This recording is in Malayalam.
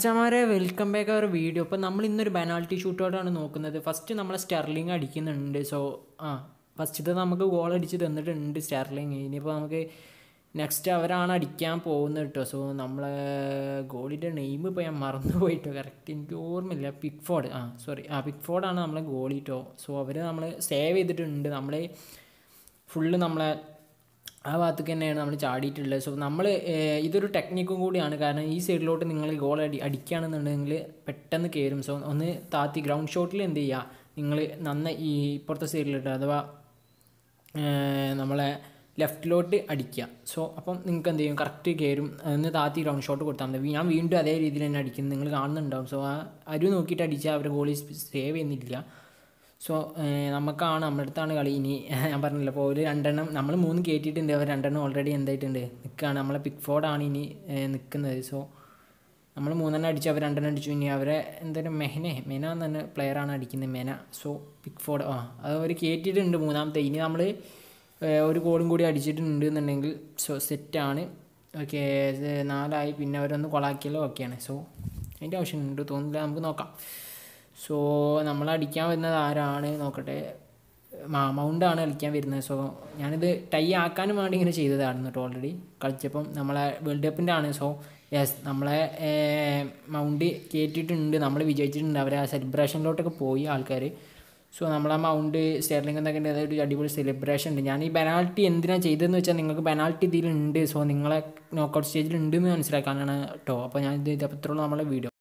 മച്ചാമാരെ വെൽക്കം ബാക്ക് അവർ വീഡിയോ അപ്പോൾ നമ്മൾ ഇന്നൊരു പെനാൾട്ടി ഷൂട്ടൗട്ടാണ് നോക്കുന്നത് ഫസ്റ്റ് നമ്മളെ സ്റ്റെർലിംഗ് അടിക്കുന്നുണ്ട് സോ ആ ഫസ്റ്റത്തെ നമുക്ക് ഗോൾ അടിച്ച് തന്നിട്ടുണ്ട് സ്റ്റെർലിംഗ് ഇനിയിപ്പോൾ നമുക്ക് നെക്സ്റ്റ് അവരാണ് അടിക്കാൻ പോകുന്നത് കേട്ടോ സോ നമ്മളെ ഗോളിൻ്റെ നെയിം ഇപ്പോൾ ഞാൻ മറന്നു പോയിട്ടോ കറക്റ്റ് എനിക്ക് ഓർമ്മയില്ല പിക്ഫോർഡ് ആ സോറി ആ പിക്ഫോർഡാണ് നമ്മളെ ഗോളി കേട്ടോ സോ അവർ നമ്മൾ സേവ് ചെയ്തിട്ടുണ്ട് നമ്മൾ ഫുള്ള് നമ്മളെ ആ ഭാഗത്തേക്ക് തന്നെയാണ് നമ്മൾ ചാടിയിട്ടുള്ളത് സോ നമ്മൾ ഇതൊരു ടെക്നിക്കും കൂടിയാണ് കാരണം ഈ സൈഡിലോട്ട് നിങ്ങൾ ഗോൾ അടി അടിക്കുകയാണെന്നുണ്ടെങ്കിൽ പെട്ടെന്ന് കയറും സോ ഒന്ന് താത്തി ഗ്രൗണ്ട് ഷോട്ടിൽ എന്ത് ചെയ്യുക നിങ്ങൾ നന്ന ഈ ഇപ്പുറത്തെ സൈഡിലിട്ട് അഥവാ നമ്മളെ ലെഫ്റ്റിലോട്ട് അടിക്കുക സോ അപ്പം നിങ്ങൾക്ക് എന്ത് ചെയ്യും കറക്റ്റ് കയറും ഒന്ന് താത്തി ഗ്രൗണ്ട് ഷോട്ട് കൊടുത്താൽ മതി ഞാൻ വീണ്ടും അതേ രീതിയിൽ തന്നെ അടിക്കുന്നത് നിങ്ങൾ കാണുന്നുണ്ടാവും സോ ആ അരു നോക്കിയിട്ട് അടിച്ചാൽ അവരുടെ ഗോളി സേവ് ചെയ്യുന്നില്ല സോ നമുക്കാണ് നമ്മുടെ അടുത്താണ് കളി ഇനി ഞാൻ പറഞ്ഞില്ല അപ്പോൾ ഒരു രണ്ടെണ്ണം നമ്മൾ മൂന്ന് കയറ്റിയിട്ടുണ്ട് അവർ രണ്ടെണ്ണം ഓൾറെഡി എന്തായിട്ടുണ്ട് നിൽക്കുകയാണ് നമ്മളെ പിക് ഫോർഡാണ് ഇനി നിൽക്കുന്നത് സോ നമ്മൾ മൂന്നെണ്ണം അടിച്ചു അവർ രണ്ടെണ്ണം അടിച്ചു ഇനി അവരെ എന്തായാലും മെഹനെ മെന എന്ന് തന്നെ പ്ലെയറാണ് അടിക്കുന്നത് മെന സോ പിക് ഫോർഡ് ആ അത് അവർ കയറ്റിയിട്ടുണ്ട് മൂന്നാമത്തെ ഇനി നമ്മൾ ഒരു ഗോളും കൂടി അടിച്ചിട്ടുണ്ട് എന്നുണ്ടെങ്കിൽ സോ സെറ്റാണ് ഓക്കെ നാലായി പിന്നെ അവരൊന്ന് കൊളാക്കിയാലോ ഓക്കെയാണ് സോ അതിൻ്റെ ആവശ്യമുണ്ട് തോന്നുന്നില്ല നമുക്ക് നോക്കാം സോ നമ്മൾ അടിക്കാൻ വരുന്നത് ആരാണ് നോക്കട്ടെ മൗണ്ടാണ് കളിക്കാൻ വരുന്നത് സോ ഞാനിത് ടൈ ആക്കാനും വേണ്ടി ഇങ്ങനെ ചെയ്തതാണ് കേട്ടോ ഓൾറെഡി കളിച്ചപ്പം നമ്മളെ വേൾഡ് കപ്പിൻ്റെ ആണ് സോ യെസ് നമ്മളെ മൗണ്ട് കയറ്റിയിട്ടുണ്ട് നമ്മൾ വിജയിച്ചിട്ടുണ്ട് അവർ ആ സെലിബ്രേഷനിലോട്ടൊക്കെ പോയി ആൾക്കാർ സോ നമ്മളെ മൗണ്ട് സ്റ്റെർലിംഗ് എന്നൊക്കെ ഉണ്ട് അതൊരു അടിപൊളി സെലിബ്രേഷൻ ഉണ്ട് ഞാൻ ഈ പെനാൾട്ടി എന്തിനാണ് ചെയ്തതെന്ന് വെച്ചാൽ നിങ്ങൾക്ക് പെനാൾട്ടി ഇതിലുണ്ട് സോ നിങ്ങളെ നോക്കൗട്ട് സ്റ്റേജിൽ ഉണ്ടെന്ന് മനസ്സിലാക്കാനാണ് കേട്ടോ അപ്പോൾ ഞാൻ ഇത് ഇതപ്പത്തുള്ള നമ്മളെ വീഡിയോ